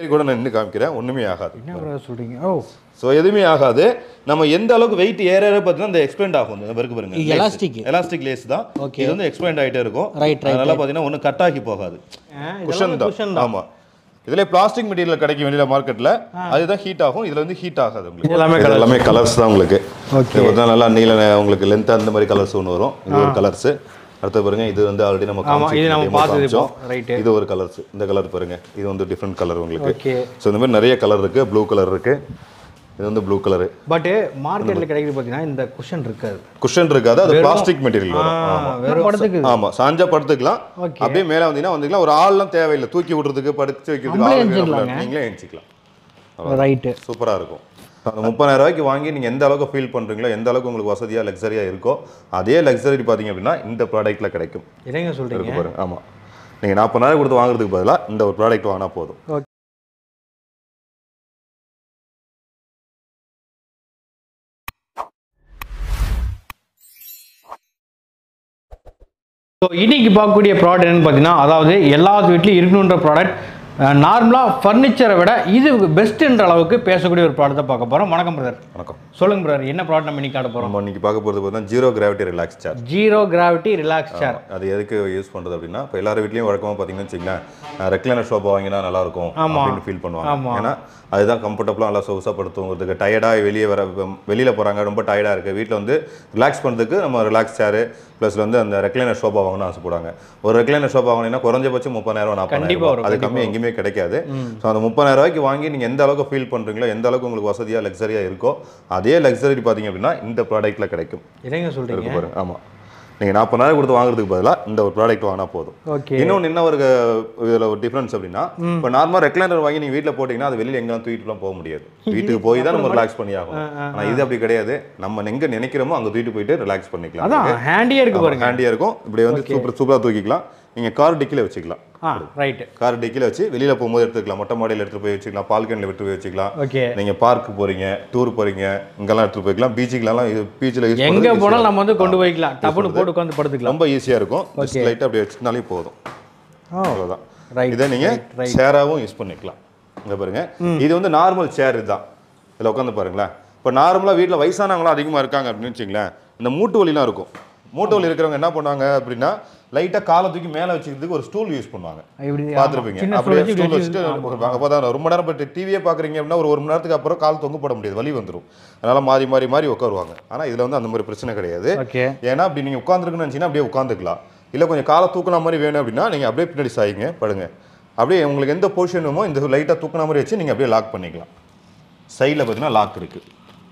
கூட நான் நின்று காமிக்கிறேன் ஒன்றுமே ஆகாது என்ன brother சொல்றீங்க ஓ ஸோ எதுவுமே ஆகாது நம்ம எந்த அளவுக்கு வெயிட் ஏற ஏற பார்த்தீங்கன்னா இந்த எக்ஸ்பெண்ட் ஆகும் இந்த இருக்கு பாருங்க இது elastic. எலாஸ்டிக் லேஸ் தான் Okay. இது வந்து எக்ஸ்பெண்ட் ஆகிட்டே இருக்கும் Right, right, அதனால பார்த்தீங்கன்னா ஒன்றும் கட் ஆகி போகாது குஷன் குஷன் தான் ஆமா இதுல பிளாஸ்டிக் மெட்டீரியல் கிடைக்கும் வெளியில மார்க்கெட்ல அதுதான் ஹீட் ஆகும் இதுல வந்து ஹீட் ஆகாது உங்களுக்கு எல்லாமே இது எல்லாமே கலர்ஸ் தான் உங்களுக்கு Okay. இது பார்த்தா நல்லா நீல உங்களுக்கு லென்த் அந்த மாதிரி கலர்ஸ் ஒன்று வரும் இது ஒரு கலர்ஸ் அடுத்து பாருங்க இது வந்து ஆல்ரெடி நம்ம ஆமா, இது நம்ம காமிச்சிட்டு பார்த்தது காமிச்சோம். இப்போ. Right. இது ஒரு கலர்ஸ் இந்த கலர் பாருங்க இது வந்து டிஃப்ரெண்ட் கலர் உங்களுக்கு ஓகே ஸோ இந்த மாதிரி நிறைய கலர் இருக்கு ப்ளூ கலர் இருக்கு இது வந்து ப்ளூ கலர் பட் மார்க்கெட்ல கிடைக்குது பாத்தீங்கன்னா இந்த குஷன் இருக்காது குஷன் இருக்காது அது பிளாஸ்டிக் மெட்டீரியல் வரும் ஆ, ஆமா வெறும் படத்துக்கு ஆமா சாஞ்சா படுத்துக்கலாம் Okay. அப்படியே மேல வந்தீங்கன்னா வந்துக்கலாம் ஒரு ஆள்லாம் தேவையில்லை தூக்கி விடுறதுக்கு படுத்து வைக்கிறதுக்கு நம்மளே ஆள் வேணும் எந்திரிக்கலாங்க. நீங்களே எழுச்சிக்கலாம் ரைட்டு சூப்பரா இருக்கும் அந்த முப்பதாயிரம் ரூபாய்க்கு வாங்கி நீங்க எந்த அளவுக்கு ஃபீல் பண்றீங்களோ எந்த அளவுக்கு உங்களுக்கு வசதியா லக்ஸரியா இருக்கோ அதே லக்ஸரி பாத்தீங்க அப்படின்னா இந்த ப்ராடக்ட்ல கிடைக்கும் என்னங்க சொல்றீங்க இருக்கு பாருங்க ஆமா நீங்க நாற்பதாயிரம் கொடுத்து வாங்குறதுக்கு பதிலா இந்த ஒரு ப்ராடக்ட் வாங்கினா போதும் ஸோ இன்னைக்கு பார்க்கக்கூடிய ப்ராடக்ட் என்னன்னு பார்த்தீங்கன்னா அதாவது எல்லா வீட்லையும் இருக்கணுன்ற ப்ராடக்ட் நார்மலாக ஃபர்னிச்சரை விட இது பெஸ்ட்ன்ற அளவுக்கு பேசக்கூடிய ஒரு ப்ராடக்ட்டை பார்க்க போகிறோம் வணக்கம் பிரதர் வணக்கம் சொல்லுங்க பிரதர் என்ன ப்ராடக்ட் நம்ம இன்னைக்கு காட்ட போகிறோம் நம்ம இன்னைக்கு பார்க்க போறது பார்த்தீங்கன்னா zero gravity relax chair zero gravity relax chair அது எதுக்கு யூஸ் பண்றது அப்படின்னா இப்போ எல்லார் வீட்லயும் வழக்கமா பார்த்தீங்கன்னு வச்சுங்களேன் ரெக்லைனர் ஷோபா வாங்கினா நல்லா இருக்கும் ஆமா. அப்படின்னு ஃபீல் பண்ணுவாங்க ஆமா. ஏன்னா அதுதான் கம்ஃபர்டபுளாக நல்லா சொகுசாக படுத்துங்கிறதுக்கு டயர்டாக வெளியே வர வெளியில் போகிறாங்க ரொம்ப டயர்டாக இருக்குது வீட்டில் வந்து ரிலாக்ஸ் பண்ணுறதுக்கு நம்ம ரிலாக்ஸ் சேரு ப்ளஸ் வந்து அந்த ரெக்லைனர் ஷோபா வாங்கணும்னு ஆசைப்படுவாங்க ஒரு ரெக்லைனர் ஷோபா வாங்கினீங்கன்னா குறைஞ்சபட்சம் முப்பதாயிரம் கண்டிப்பா நாற்பதாயிரம் வரும், அது கண்டிப்பா கம்மி எங்கேயுமே கிடைக்காது ஸோ அந்த முப்பதாயிரம் ரூபாய்க்கு வாங்கி நீங்கள் எந்த அளவுக்கு ஃபீல் பண்ணுறீங்களோ எந்த அளவுக்கு உங்களுக்கு வசதியாக லக்ஸரியாக இருக்கோ அதே லக்ஸரி பார்த்தீங்க அப்படின்னா இந்த ப்ராடக்ட்ல கிடைக்கும் என்னங்க சொல்றீங்க இருக்கு பாருங்க ஆமாம் நீங்கள் நாற்பதாயிரம் கொடுத்து வாங்குறதுக்கு பதிலாக இந்த ஒரு ப்ராடக்ட் வாங்கினா போதும் ஓகே இன்னொன்று என்ன ஒரு இதில் ஒரு டிஃப்ரென்ஸ் அப்படின்னா இப்போ நார்மலாக ரெக்லைனர் வாங்கி நீங்கள் வீட்டில் போட்டிங்கன்னா அது வெளியில் எங்கேயும் தூக்கிட்டுலாம் போக முடியாது வீட்டுக்கு போய் தான் நம்ம ரிலாக்ஸ் பண்ணி ஆகணும் ஆனால் இது அப்படி கிடையாது நம்ம எங்கே நினைக்கிறோமோ அங்கே தூக்கிட்டு போயிட்டு ரிலாக்ஸ் பண்ணிக்கலாம் அதான் ஹேண்டியாக இருக்கு பாருங்க ஹேண்டியாக இருக்கும் இப்படி வந்து சூப்பர் சூப்பராக தூக்கிக்கலாம் நீங்கள் கார் டிக்கில வச்சுக்கலாம் ஆ ரைட்டு கார் டிக்கில வச்சு வெளியில் போகும்போது எடுத்துக்கலாம் மொட்டை மாடியில் எடுத்துட்டு போய் வச்சுக்கலாம் பால்கனியில் விட்டு போய் வச்சுக்கலாம் ஓகே நீங்கள் பார்க் போறீங்க டூர் போறீங்க இங்கெல்லாம் எடுத்துட்டு போய்க்கலாம் பீச்சுக்கெல்லாம் இது பீச்சில் யூஸ் எங்க போனாலும் நம்ம வந்து கொண்டு போய்க்கலாம் டப்புன்னு போட்டு உட்காந்து படுத்துக்கலாம் ரொம்ப ஈஸியாக இருக்கும் ஜஸ்ட் லைட்டாக அப்படி வச்சுனாலே போதும் ஓ அவ்வளோதான் ரைட் இதை நீங்க சேராகவும் யூஸ் பண்ணிக்கலாம் இங்க பாருங்க இது வந்து நார்மல் சேர் இதுதான் இதில் உட்காந்து பாருங்களேன் இப்போ நார்மலாக வீட்டில் வயசானவங்களாம் அதிகமாக இருக்காங்க அப்படின்னு வச்சுங்களேன் இந்த மூட்டு வலிலாம் இருக்கும் மூட்டு வலி இருக்கிறவங்க என்ன பண்ணுவாங்க அப்படின்னா லைட்டாக காலை தூக்கி மேலே வச்சுக்கிறதுக்கு ஒரு ஸ்டூல் யூஸ் பண்ணுவாங்க இப்படி பார்த்துருப்பீங்க சின்ன அப்படியே stool ஸ்டூல் வச்சு வச்சுட்டு அப்போ தான் ரொம்ப நேரம் போட்டு டிவியே பார்க்குறீங்க அப்படின்னா ஒரு ஒரு மணி நேரத்துக்கு அப்புறம் கால் தொங்க போட முடியாது வலி வந்துடும் அதனால மாறி மாறி மாறி உட்காருவாங்க ஆனால் இதில் வந்து அந்த மாதிரி பிரச்சனை கிடையாது ஓகே ஏன்னா அப்படி நீங்கள் உட்காந்துருக்குன்னு நினச்சிங்கன்னா அப்படியே உட்காந்துக்கலாம் இல்லை கொஞ்சம் காலை தூக்கின மாதிரி வேணும் அப்படின்னா நீங்கள் அப்படியே பின்னாடி சாயிங்க படுங்க அப்படியே உங்களுக்கு எந்த பொசிஷன் வேணுமோ இந்த லைட்டாக தூக்கின மாதிரி வச்சு நீங்கள் அப்படியே லாக் பண்ணிக்கலாம் சைடில் பார்த்தீங்கன்னா லாக் இருக்குது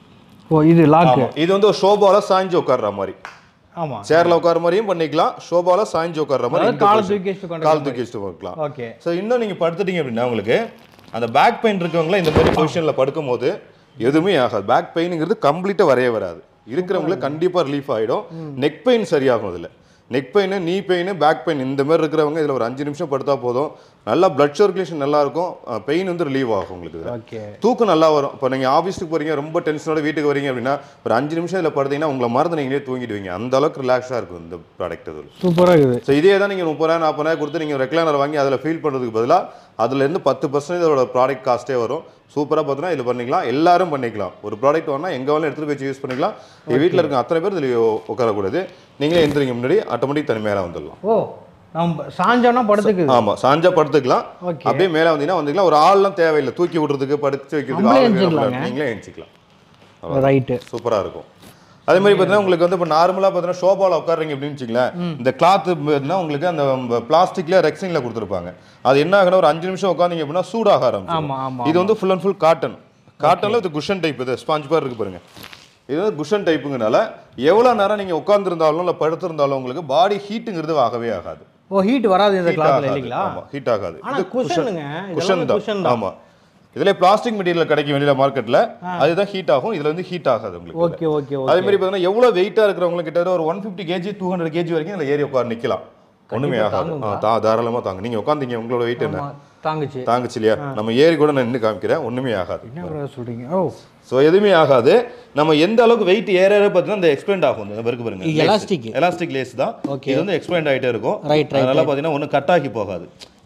ஓ இது லாக்கு இது வந்து ஒரு ஷோபாவில் சாய்ஞ்சு உட்கார்ற மாதிரி ஆமா சேர்ல உட்கார மாதிரியும் பண்ணிக்கலாம் ஷோபாவில் சாய்ஞ்சு உட்கார்ற மாதிரி அதாவது இந்த காலை position. தூக்கி வச்சுட்டு கால் தூக்கி வச்சுட்டு உட்காரலாம் ஓகே ஸோ இன்னும் நீங்கள் படுத்துட்டீங்க அப்படின்னா உங்களுக்கு அந்த பேக் பெயின் இருக்கவங்களாம் இந்த மாதிரி பொசிஷனில் படுக்கும்போது எதுவுமே ஆகாது பேக் பெயினுங்கிறது கம்ப்ளீட்டாக வரைய வராது இருக்கிறவங்களுக்கு கண்டிப்பாக ரிலீஃப் ஆகிடும் நெக் பெயின் சரியாகும் இதில் neck pain knee pain back pain இந்த மாதிரி இருக்கிறவங்க இதில் ஒரு அஞ்சு நிமிஷம் படுத்தா போதும் நல்லா பிளட் சர்க்குலேஷன் நல்லா இருக்கும் பெயின் வந்து ரிலீவ் ஆகும் உங்களுக்கு இதில் ஓகே தூக்கம் நல்லா வரும் இப்போ நீங்கள் ஆஃபீஸுக்கு போறீங்க ரொம்ப டென்ஷனோட வீட்டுக்கு வரீங்க அப்படின்னா ஒரு அஞ்சு நிமிஷம் இதில் படுத்தீங்கன்னா உங்களை மறந்து நீங்களே தூங்கிடுவீங்க அந்த அளவுக்கு ரிலாக்ஸாக இருக்கும் இந்த ப்ராடக்ட் இது சூப்பரா இருக்குது ஸோ இதே தான் நீங்கள் முப்பதாயிரம் நாற்பதாயிரம் கொடுத்து நீங்கள் ரெக்லைனர் வாங்கி அதில் ஃபீல் பண்ணுறதுக்கு பதிலாக அதுலேருந்து பத்து பர்சன்டேஜ் அதோட ப்ராடக்ட் காஸ்ட்டே வரும் சூப்பராக பார்த்தீங்கன்னா இதில் பண்ணிக்கலாம் எல்லாரும் பண்ணிக்கலாம் ஒரு ப்ராடக்ட் வாங்கினா எங்கே வேணாலும் எடுத்துகிட்டு போய் யூஸ் பண்ணிக்கலாம் எங்கள் வீட்டில் இருக்க அத்தனை பேர் இதில் உட்காரக்கூடாது நீங்களே எந்திரிங்க முன்னாடி ஆட்டோமேட்டிக் தனி மேலே வந்துடலாம் ஓ நம்ம சாஞ்சோன்னா படுத்துக்குது ஆமாம் சாஞ்சா படுத்துக்கலாம் ஓகே அப்படியே மேலே வந்தீங்கன்னா வந்துக்கலாம் ஒரு ஆள்லாம் தேவையில்லை தூக்கி விடுறதுக்கு படுத்து வைக்கிறதுக்கு நம்மளே ஆள் வேணும் எந்திரிக்கலாங்க. நீங்களே எழுச்சிக்கலாம் ரைட்டு சூப்பராக இருக்கும் அதே மாதிரி பார்த்தீங்கன்னா உங்களுக்கு வந்து இப்போ நார்மலாக பார்த்தீங்கன்னா ஷோபாவில் உட்காருங்க அப்படின்னு வச்சுங்களேன் இந்த கிளாத் பார்த்தீங்கன்னா உங்களுக்கு அந்த பிளாஸ்டிக்ல ரெக்ஸிங்கில் கொடுத்துருப்பாங்க அது என்ன ஆகுனா ஒரு அஞ்சு நிமிஷம் உட்காந்தீங்க அப்படின்னா சூடாக ஆரம்பிச்சிடும் ஆமா ஆமா இது வந்து ஃபுல் அண்ட் ஃபுல் காட்டன் காட்டனில் இது குஷன் டைப் இது ஸ்பாஞ்ச் பார் இருக்கு பாருங்க இது வந்து குஷன் டைப்புங்கனால எவ்வளோ நேரம் நீங்கள் உட்காந்துருந்தாலும் இல்லை படுத்திருந்தாலும் உங்களுக்கு பாடி ஹீட்டுங்கிறது ஆகவே ஆகாது ஓ ஹீட் வராது இந்த Heat கிளாத்ல ஆகாது. இல்லைங்களா ஆமா ஹீட் ஆகாது ஆனா குஷனுங்க குஷன் இதெல்லாம் குஷன் தான் ஆமா இதுல பிளாஸ்டிக் மெட்டீரியல் கிடைக்கும் வெளியில மார்க்கெட்ல அதுதான் ஹீட் ஆகும் இதுல வந்து ஹீட் ஆகாது உங்களுக்கு ஓகே ஓகே அதே மாதிரி பார்த்தீங்கன்னா எவ்வளவு வெயிட்டா இருக்கிறவங்க கிட்ட ஒரு one fifty KG two hundred KG வரைக்கும் இதுல ஏறி உட்கார நிக்கலாம் ஒண்ணுமே ஆகாது ஆ, தா- தாராளமா தாங்க நீங்க உட்காந்தீங்க உங்களோட வெயிட் என்ன தாங்குச்சு தாங்குச்சு இல்லையா நம்ம ஏறி கூட நான் நின்று காமிக்கிறேன் ஒண்ணுமே ஆகாது என்ன brother சொல்றீங்க ஓ ஸோ எதுவுமே ஆகாது நம்ம எந்த அளவுக்கு வெயிட் ஏற ஏற பார்த்தீங்கன்னா இந்த எக்ஸ்பெண்ட் ஆகும் இந்த இருக்கு பாருங்க elastic. எலாஸ்டிக் லேஸ் தான் Okay. இது வந்து எக்ஸ்பெண்ட் ஆகிட்டே இருக்கும் Right, right, அதனால பார்த்தீங்கன்னா ஒன்றும் கட் ஆகி போகாது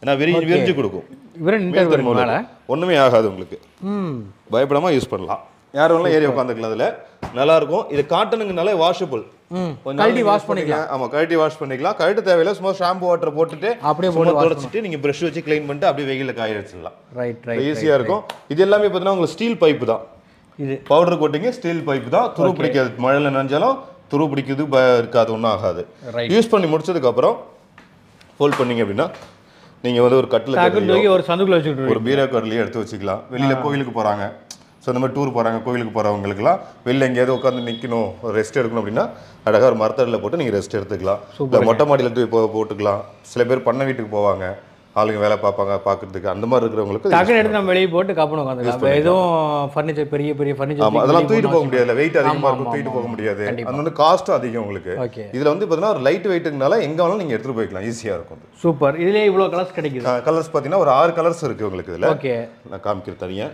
ஏன்னா விரி விரிஞ்சு கொடுக்கும் இவரே நின்று மேல் மேலே ஒண்ணுமே ஆகாது உங்களுக்கு ம் பயப்படாம யூஸ் பண்ணலாம் யார் வேணாலும் ஏறி உட்காந்துக்கலாம் அதுல நல்லா இருக்கும் இது காட்டனுங்கனாலே வாஷபிள் ம் கொஞ்ச கழட்டி நாள் வாஷ் use பண்ணிக்கலாம் ஆமா கழட்டி வாஷ் பண்ணிக்கலாம் கழட்டு தேவையில்ல சும்மா ஷாம்பு வாட்டர் போட்டுட்டு அப்படியே சும்மா போட்டு wash தொடச்சிட்டு நீங்க பிரஷ் வச்சு க்ளீன் பண்ணிட்டு அப்படியே வெயில்ல காய வச்சிடலாம் ரைட் ரைட் ஈஸியா இருக்கும் இது எல்லாமே பார்த்தீங்கன்னா உங்களுக்கு ஸ்டீல் பைப்பு தான் இது பவுடர் கோட்டிங்க ஸ்டீல் பைப் தான் துரு பிடிக்காது மழையில் நனைஞ்சாலும் துரு பிடிக்குது ப- இருக்காது ஒன்றும் ஆகாது Right. யூஸ் பண்ணி முடிச்சதுக்கு அப்புறம் ஃபோல்ட் பண்ணீங்க அப்படின்னா நீங்க வந்து ஒரு கட்டில் டக்குன்னு தூக்கி ஒரு சந்துக்குள்ள வச்சுக்கிட்டு ஒரு பீரோ கட்டிலேயே எடுத்து வச்சுக்கலாம் வெளியில கோயிலுக்கு போறாங்க ஸோ இந்த மாதிரி டூர் போறாங்க கோயிலுக்கு போறவங்களுக்குலாம் வெளில எங்கேயாவது உட்காந்து நிக்கணும் ஒரு ரெஸ்ட் எடுக்கணும் அப்படின்னா அழகா ஒரு மரத்தடியில் போட்டு நீங்க ரெஸ்ட் எடுத்துக்கலாம் இல்லை மொட்டை மாடியில் தூக்கி போ போட்டுக்கலாம் சில பேர் பண்ணை வீட்டுக்கு போவாங்க ஆளுங்க வேலை பார்ப்பாங்க பார்க்கறதுக்கு அந்த மாதிரி இருக்கிறவங்களுக்கு டக்குன்னு எடுத்து நம்ம வெளியே போட்டு கப்பணும் உட்காந்துக்கலாம் எதுவும் ஃபர்னிச்சர் பெரிய பெரிய ஆமா ஃபர்னிச்சர் அதெல்லாம் தூக்கிட்டு போக முடியாது வெயிட் அதிகமா இருக்கும் தூக்கிட்டு போக முடியாது அது வந்து காஸ்ட்டும் அதிகம் உங்களுக்கு ஓகே இதுல வந்து பாத்தீங்கன்னா ஒரு லைட் வெயிட்னால எங்க வேணாலும் நீங்க எடுத்துட்டு போய்க்கலாம் ஈஸியா இருக்கும் சூப்பர் இதுலயே இவ்வளோ கலர்ஸ் கிடைக்குது கலர்ஸ் பாத்தீங்கன்னா ஒரு ஆறு கலர்ஸ் இருக்கு உங்களுக்கு இதுல ஓகே நான் காமிக்கிறேன் தனியா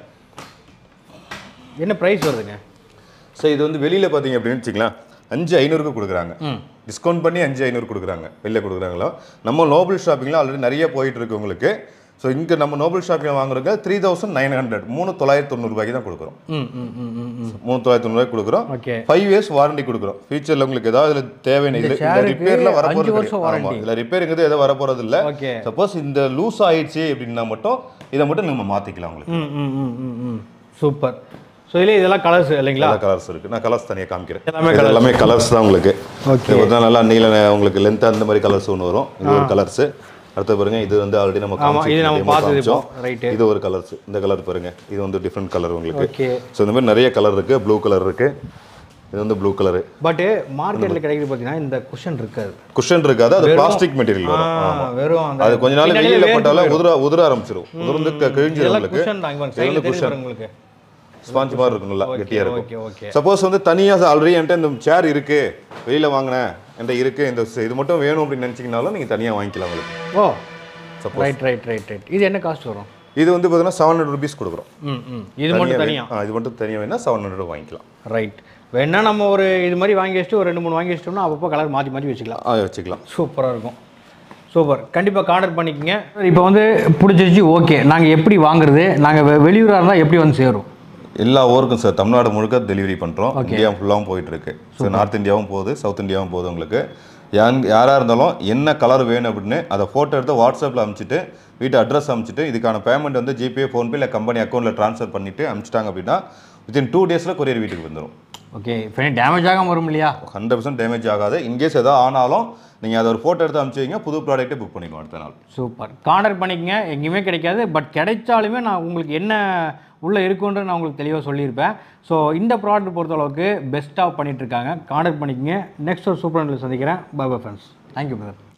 என்ன ப்ரைஸ் வருதுங்க ஸோ இது வந்து வெளியில பாத்தீங்க அப்படின்னு வச்சுக்கலாம் அஞ்சு ஐநூறுக்கு கொடுக்குறாங்க டிஸ்கவுண்ட் பண்ணி அஞ்சு ஐநூறு கொடுக்குறாங்க வெளில கொடுக்குறாங்களோ நம்ம நோபல் ஷாப்பிங்ல ஆல்ரெடி நிறைய போயிட்டு இருக்கு உங்களுக்கு ஸோ இங்க நம்ம நோபல் ஷாப்பிங் வாங்குறதுக்கு த்ரீ தௌசண்ட் நைன் ஹண்ட்ரட் மூணு தொள்ளாயிரத்தி தொண்ணூறுபாய்க்கு தான் கொடுக்குறோம் ம் ம் ம் ம் ம் மூணு தொள்ளாயிரத்தி தொண்ணூறுபாய்க்கு கொடுக்குறோம் ஓகே ஃபைவ் இயர்ஸ் வாரண்டி கொடுக்குறோம் ஃபியூச்சர்ல உங்களுக்கு ஏதாவது இதுல தேவையான இல்லை chair க்கு ரிப்பேர்ல வர அஞ்சு போறது வருஷம் கிடையாது. ஆமா இதுல ரிப்பேருங்கிறது எதுவும் வர போறது இல்ல ஓகே சப்போஸ் இந்த லூஸ் ஆயிடுச்சு அப்படின்னா மட்டும் இதை மட்டும் நம்ம மாத்திக்கலாம் உங்களுக்கு ம் ம் ம் ம் ம் சூப்பர் ஸோ இதுல இதெல்லாம் கலர்ஸ் இல்லைங்களா எல்லா கலர்ஸ் இருக்கு நான் கலர்ஸ் தனியா காமிக்கிறேன் எல்லாமே இது எல்லாமே கலர்ஸ் தான் உங்களுக்கு Okay. இது பார்த்தா நல்லா நீல உங்களுக்கு லென்த் அந்த மாதிரி கலர்ஸ் ஒன்று வரும் இது ஒரு கலர்ஸ் அடுத்து பாருங்க இது வந்து ஆல்ரெடி நம்ம ஆமா, இது நம்ம காமிச்சிருக்கோம், பார்த்தது காமிச்சோம். இப்போ, right. இது ஒரு கலர்ஸ் இந்த கலர் பாருங்க இது வந்து டிஃப்ரெண்ட் கலர் உங்களுக்கு ஓகே ஸோ இந்த மாதிரி நிறைய கலர் இருக்கு ப்ளூ கலர் இருக்கு இது வந்து ப்ளூ கலர் பட் மார்க்கெட்ல கிடைக்குது பார்த்தீங்கன்னா இந்த குஷன் இருக்காது குஷன் இருக்காது அது பிளாஸ்டிக் மெட்டீரியல் வரும் ஆ, வெறும் அந்த அது கொஞ்ச நாள் பின்னாடியே வெயில வேர்த்து போட்டாலும் உதிர உதிர ஆரம்பிச்சிடும் உதிர்ந்து க- கிழிஞ்சிரும் இதெல்லாம் உங்களுக்கு குஷன் தான் இங்க இது வந்து சைடுல தெரியுது cushion. பாருங்க உங்களுக்கு ஸ்பாஞ்ச் மாதிரி இருக்கும் நல்லா கெட்டியா ஓகே இருக்கும் ஓகே சப்போஸ் வந்து தனியா ஆல்ரெடி என்கிட்ட இந்த சேர் இருக்கு வெளியில வாங்கினேன் என்கிட்ட இருக்கு இந்த ஸ்- இது மட்டும் வேணும் அப்படின்னு நினைச்சீங்கனாலும் நீங்க தனியா வாங்கிக்கலாம் உங்களுக்கு ஓ Suppose. Right right right right இது என்ன காஸ்ட் வரும் இது வந்து பார்த்தீங்கன்னா செவன் ஹண்ட்ரட் ருபீஸ் கொடுக்குறோம் ம் ம் இது மட்டும் தனியா ஆ, இது மட்டும் தனியா வேணா செவன் ஹண்ட்ரட் வாங்கிக்கலாம் ரைட் வேணா நம்ம ஒரு இது மாதிரி வாங்கி வச்சுட்டு ஒரு ரெண்டு மூணு வாங்கி வச்சிட்டோம்னா அப்பப்போ கலர் மாற்றி மாற்றி வச்சுக்கலாம் ஆ வச்சுக்கலாம் சூப்பராக இருக்கும் சூப்பர் கண்டிப்பாக கார்டர் பண்ணிக்கங்க இப்போ வந்து பிடிச்சிருச்சு ஓகே நாங்கள் எப்படி வாங்குறது நாங்கள் வெளியூராக இருந்தால் எப்படி வந்து சேரும் எல்லா ஊருக்கும் சார் தமிழ்நாடு முழுக்க டெலிவரி பண்ணுறோம் இந்தியா ஃபுல்லாகவும் போயிட்டு இருக்கு ஸோ நார்த் இந்தியாவும் போகுது சவுத் இந்தியாவும் போகுது உங்களுக்கு யாங் யாராக இருந்தாலும் என்ன கலர் வேணும் அப்படின்னு அதை ஃபோட்டோ எடுத்து வாட்ஸ்அப்பில் அனுப்பிச்சிட்டு வீட்டு அட்ரஸ் அனுப்பிச்சிட்டு இதுக்கான பேமெண்ட் வந்து ஜிபே ஃபோன்பே இல்லை கம்பெனி அக்கௌண்ட்டில் ட்ரான்ஸ்ஃபர் பண்ணிவிட்டு அனுப்பிச்சிட்டாங்க அப்படின்னா வித்தின் டூ டேஸில் கொரியர் வீட்டுக்கு வந்துடும் ஓகே இப்போ டேமேஜ் ஆகாமல் வரும் இல்லையா ஹண்ட்ரட் பர்சன்ட் டேமேஜ் ஆகாது இன்கேஸ் எதாவது ஆனாலும் நீங்கள் அதை ஒரு ஃபோட்டோ எடுத்து அனுப்பிச்சி வைங்க புது ப்ராடக்ட்டே புக் பண்ணிக்கலாம் அடுத்த நாள் சூப்பர் கார்டர் பண்ணிக்கங்க எங்கேயுமே கிடைக்காது பட் கிடைச்சாலுமே நான் உங்களுக்கு என்ன உள்ளே இருக்குன்ற நான் உங்களுக்கு தெளிவாக சொல்லியிருப்பேன் ஸோ இந்த ப்ராடக்ட் பொறுத்தளவுக்கு பெஸ்ட்டாக பண்ணிகிட்ருக்காங்க கார்டர் பண்ணிக்கங்க நெக்ஸ்ட் ஒரு சூப்பர் சந்திக்கிறேன் bye bye friends thank you brother